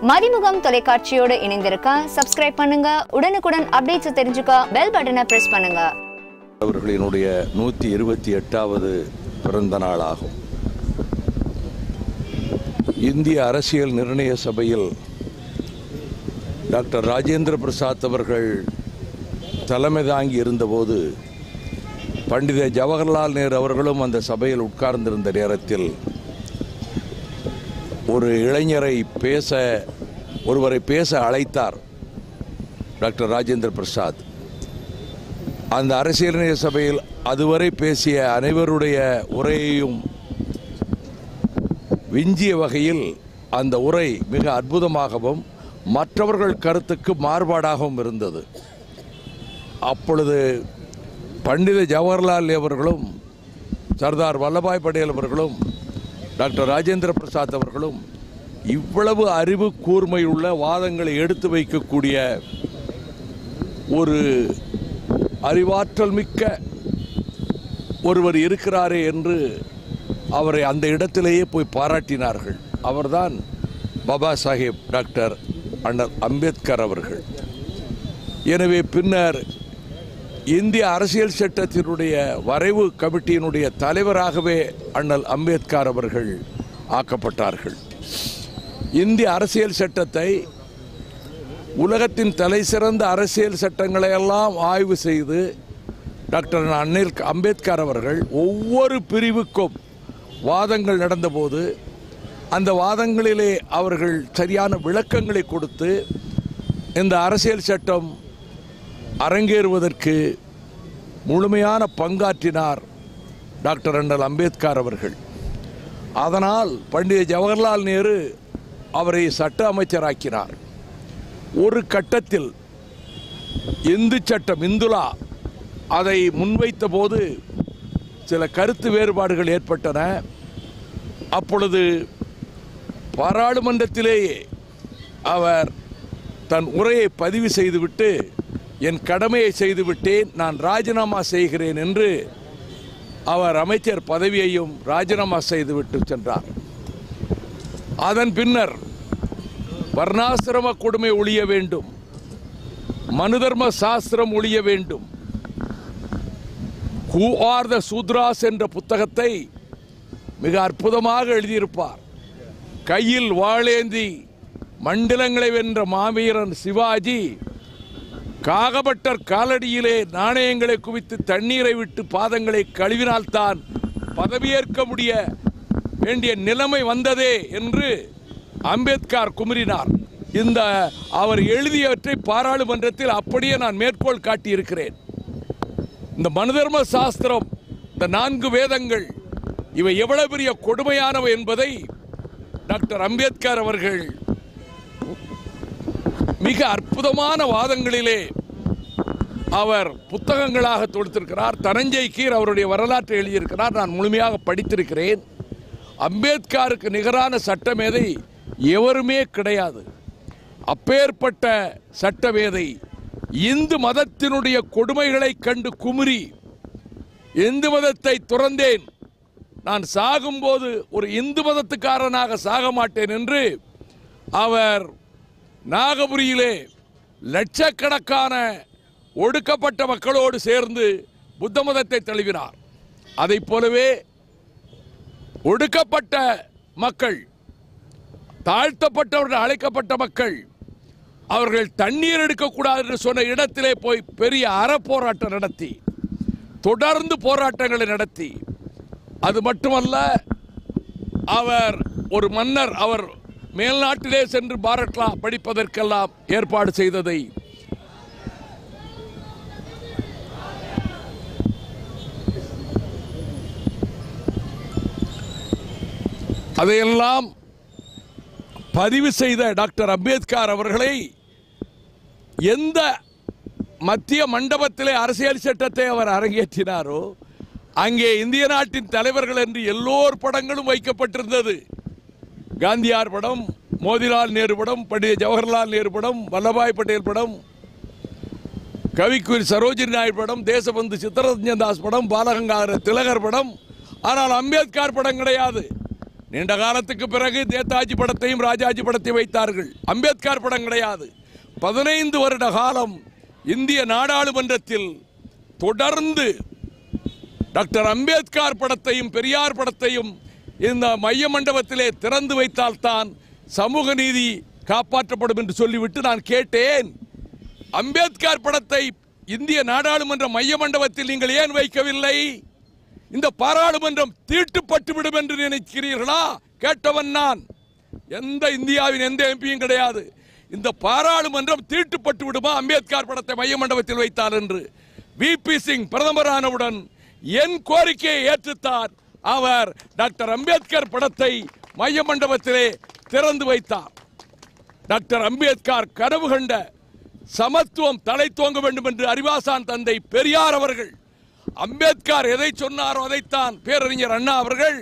மதிமுகம் தொலைக்காட்சியோடு இணைந்திருக்க சப்ஸ்கிரைப் பண்ணுங்க உடனுக்குடன் அப்டேட்ஸ் தெரிஞ்சுக்க பெல் பட்டனை பிரஸ் பண்ணுங்க அவர்களினுடைய நூற்றி இருபத்தி எட்டாவது பிறந்த நாளாகும் இந்திய அரசியல் நிர்ணய சபையில் டாக்டர் ராஜேந்திர பிரசாத் அவர்கள் தலைமை தாங்கி இருந்தபோது பண்டித ஜவஹர்லால் நேரு அவர்களும் அந்த சபையில் உட்கார்ந்திருந்த நேரத்தில் ஒரு இளைஞரை பேச ஒருவரை பேச அழைத்தார் டாக்டர் ராஜேந்திர பிரசாத் அந்த அரசியல் நிலைய சபையில் அதுவரை பேசிய அனைவருடைய உரையையும் விஞ்சிய வகையில் அந்த உரை மிக அற்புதமாகவும் மற்றவர்கள் கருத்துக்கு மாறுபாடாகவும் இருந்தது அப்பொழுது பண்டித ஜவஹர்லால் அவர்களும் சர்தார் வல்லபாய் படேல் அவர்களும் டாக்டர் ராஜேந்திர பிரசாத் அவர்களும் இவ்வளவு அறிவு கூர்மையுள்ள வாதங்களை எடுத்து வைக்கக்கூடிய ஒரு அறிவாற்றல் மிக்க ஒருவர் இருக்கிறாரே என்று அவரை அந்த இடத்திலேயே போய் பாராட்டினார்கள் அவர்தான் பாபா சாஹேப் டாக்டர் அண்ணல் அம்பேத்கர் அவர்கள் எனவே பின்னர் இந்திய அரசியல் சட்டத்தினுடைய வரைவு கமிட்டியினுடைய தலைவராகவே அண்ணல் அம்பேத்கர் அவர்கள் ஆக்கப்பட்டார்கள் இந்திய அரசியல் சட்டத்தை உலகத்தின் தலை சிறந்த அரசியல் சட்டங்களை எல்லாம் ஆய்வு செய்து டாக்டர் அன்னில் அம்பேத்கர் அவர்கள் ஒவ்வொரு பிரிவுக்கும் வாதங்கள் நடந்தபோது அந்த வாதங்களிலே அவர்கள் சரியான விளக்கங்களை கொடுத்து இந்த அரசியல் சட்டம் அரங்கேறுவதற்கு முழுமையான பங்காற்றினார் டாக்டர் அண்ணல் அம்பேத்கர் அவர்கள் அதனால் பண்டித ஜவஹர்லால் நேரு அவரை சட்ட அமைச்சராக்கினார் ஒரு கட்டத்தில் இந்து சட்டம் இந்துலா அதை முன்வைத்த போது சில கருத்து வேறுபாடுகள் ஏற்பட்டன அப்பொழுது பாராளுமன்றத்திலேயே அவர் தன் உரையை பதிவு செய்துவிட்டு என் கடமையை செய்துவிட்டேன் நான் ராஜினாமா செய்கிறேன் என்று அவர் அமைச்சர் பதவியையும் ராஜினாமா செய்துவிட்டு சென்றார் அதன் பின்னர் வர்ணாசிரம கொடுமை ஒழிய வேண்டும் மனுதர்ம சாஸ்திரம் ஒழிய வேண்டும் ஹூ ஆர் த சூத்ராஸ் என்ற புத்தகத்தை மிக அற்புதமாக எழுதியிருப்பார் கையில் வாளேந்தி மண்டலங்களை வென்ற மாவீரன் சிவாஜி காகபட்டர் காலடியிலே நாணயங்களை குவித்து தண்ணீரை விட்டு பாதங்களை கழுவினால்தான் பதவியேற்க முடிய வேண்டிய நிலைமை வந்ததே என்று அம்பேத்கர் குமுறினார் இந்த அவர் எழுதியவற்றை பாராளுமன்றத்தில் அப்படியே நான் மேற்கோள் காட்டியிருக்கிறேன் இந்த மனுதர்ம சாஸ்திரம் இந்த நான்கு வேதங்கள் இவை எவ்வளவு பெரிய கொடுமையானவை என்பதை டாக்டர் அம்பேத்கர் அவர்கள் மிக அற்புதமான வாதங்களிலே அவர் புத்தகங்களாக தொடுத்திருக்கிறார் தனஞ்சய் கீர் அவருடைய வரலாற்றை எழுதியிருக்கிறார் நான் முழுமையாக படித்திருக்கிறேன் அம்பேத்கருக்கு நிகரான சட்டமேதை எவருமே கிடையாது அப்பேற்பட்ட சட்டமேதை இந்து மதத்தினுடைய கொடுமைகளை கண்டு குமுறி இந்து மதத்தை துறந்தேன் நான் சாகும்போது ஒரு இந்து மதத்துக்காரனாக சாக மாட்டேன் என்று அவர் நாகபுரியிலே லட்சக்கணக்கான ஒடுக்கப்பட்ட மக்களோடு சேர்ந்து புத்த மதத்தை தழுவினார் அதைப் போலவே ஒடுக்கப்பட்ட மக்கள் தாழ்த்தப்பட்டவர்கள் அழைக்கப்பட்ட மக்கள் அவர்கள் தண்ணீர் எடுக்கக்கூடாது என்று சொன்ன இடத்திலே போய் பெரிய அறப்போராட்டம் நடத்தி தொடர்ந்து போராட்டங்களை நடத்தி அது மட்டுமல்ல அவர் ஒரு மன்னர் அவர் மேல்நாட்டிலே சென்று பாரட்லா படிப்பதற்கெல்லாம் ஏற்பாடு செய்ததை அதையெல்லாம் பதிவு செய்த டாக்டர் அம்பேத்கர் அவர்களை எந்த மத்திய மண்டபத்திலே அரசியல் சட்டத்தை அவர் அரங்கேற்றினாரோ அங்கே இந்திய நாட்டின் தலைவர்கள் என்று எல்லோர் படங்களும் வைக்கப்பட்டிருந்தது காந்தியார் படம் மோதிலால் நேரு படம் பண்டித ஜவஹர்லால் நேரு படம் வல்லபாய் பட்டேல் படம் கவிக்குயில் சரோஜினி நாயுடு படம் தேசபந்து சித்தரஞ்சன் தாஸ் படம் பாலகங்காதர திலகர் படம் ஆனால் அம்பேத்கர் படம் கிடையாது நீண்ட காலத்துக்கு பிறகு நேதாஜி படத்தையும் ராஜாஜி படத்தையும் வைத்தார்கள் அம்பேத்கர் படம் கிடையாது பதினைந்து வருட காலம் இந்திய நாடாளுமன்றத்தில் தொடர்ந்து டாக்டர் அம்பேத்கர் படத்தையும் பெரியார் படத்தையும் இந்த மைய மண்டபத்திலே திறந்து வைத்தால்தான் சமூக நீதி காப்பாற்றப்படும் என்று சொல்லிவிட்டு நான் கேட்டேன் அம்பேத்கர் படத்தை இந்திய நாடாளுமன்ற மைய மண்டபத்தில் நீங்கள் ஏன் வைக்கவில்லை இந்த பாராளுமன்றம் தீட்டுப்பட்டு விடும் என்று நினைக்கிறீர்களா கேட்டவன் நான் எந்த இந்தியாவின் எந்த எம்பியும் கிடையாது இந்த பாராளுமன்றம் தீட்டுப்பட்டு விடுமா அம்பேத்கர் படத்தை மைய மண்டபத்தில் வைத்தார் என்று விபி சிங் பிரதமரானவுடன் என் கோரிக்கையை ஏற்றுத்தான் அவர் டாக்டர் அம்பேத்கர் படத்தை மைய மண்டபத்திலே திறந்து வைத்தார் டாக்டர் அம்பேத்கர் கனவு கண்ட சமத்துவம் தலை தோங்க வேண்டும் என்று அறிவாசான் தந்தை பெரியார் அவர்கள் அம்பேத்கர் எதை சொன்னாரோ அதைத்தான் பேரறிஞர் அண்ணா அவர்கள்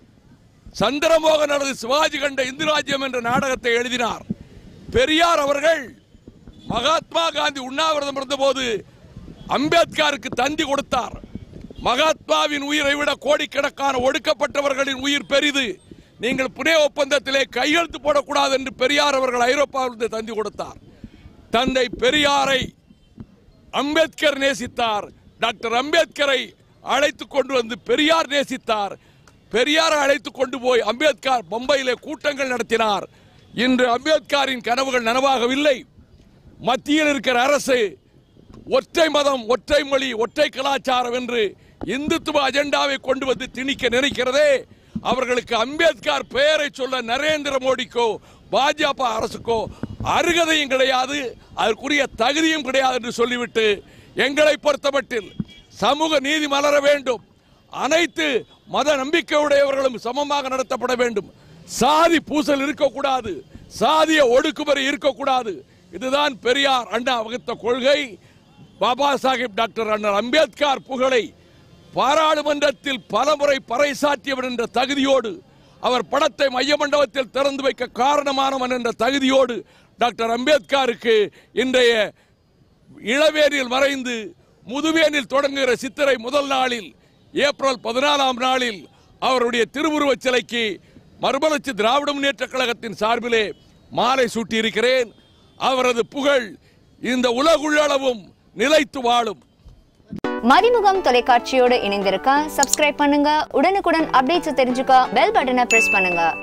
சந்திரமோகன் அல்லது சிவாஜி கண்ட இந்து ராஜ்யம் என்ற நாடகத்தை எழுதினார் பெரியார் அவர்கள் மகாத்மா காந்தி உண்ணாவிரதம் இருந்தபோது அம்பேத்கருக்கு தந்தி கொடுத்தார் மகாத்மாவின் உயிரை விட கோடிக்கணக்கான ஒடுக்கப்பட்டவர்களின் உயிர் பெரிது நீங்கள் புனே ஒப்பந்தத்திலே கையெழுத்து போடக்கூடாது என்று பெரியார் அவர்கள் ஐரோப்பாவிலிருந்து தந்தி கொடுத்தார் தந்தை பெரியாரை அம்பேத்கர் நேசித்தார் டாக்டர் அம்பேத்கரை அழைத்து கொண்டு வந்து பெரியார் நேசித்தார் பெரியாரை அழைத்து கொண்டு போய் அம்பேத்கர் பம்பையிலே கூட்டங்கள் நடத்தினார் இன்று அம்பேத்கரின் கனவுகள் நனவாகவில்லை மத்தியில் இருக்கிற அரசு ஒற்றை மதம் ஒற்றை மொழி ஒற்றை கலாச்சாரம் என்று இந்துத்துவ அஜெண்டாவை கொண்டு வந்து திணிக்க நினைக்கிறதே அவர்களுக்கு அம்பேத்கர் பெயரை சொல்ல நரேந்திர மோடிக்கோ பாஜக அரசுக்கோ அருகதையும் கிடையாது அதற்குரிய தகுதியும் கிடையாது என்று சொல்லிவிட்டு எங்களை பொறுத்தமட்டில் சமூக நீதி மலர வேண்டும் அனைத்து மத நம்பிக்கையுடையவர்களும் சமமாக நடத்தப்பட வேண்டும் சாதி பூசல் இருக்கக்கூடாது சாதிய ஒடுக்குமுறை இருக்கக்கூடாது இதுதான் பெரியார் அண்ணா வகுத்த கொள்கை பாபா சாஹிப் டாக்டர் அண்ணல் அம்பேத்கர் புகழை பாராளுமன்றத்தில் பலமுறை பறைசாற்றியவர் என்ற தகுதியோடு அவர் படத்தை மைய மண்டபத்தில் திறந்து வைக்க காரணமானவன் என்ற தகுதியோடு டாக்டர் அம்பேத்கருக்கு இன்றைய இளவேனில் மறைந்து முதுவேனில் தொடங்குகிற சித்திரை முதல் நாளில் ஏப்ரல் பதினாலாம் நாளில் அவருடைய திருவுருவச் சிலைக்கு மறுமலர்ச்சி திராவிட முன்னேற்ற கழகத்தின் சார்பிலே மாலை சூட்டியிருக்கிறேன் அவரது புகழ் இந்த உலகுள்ளளவும் நிலைத்து வாழும் மதிமுகம் தொலைக்காட்சியோடு இணைந்திருக்க சப்ஸ்கிரைப் பண்ணுங்க உடனுக்குடன் அப்டேட்ஸ் தெரிஞ்சுக்க பெல் பட்டனை பிரஸ் பண்ணுங்க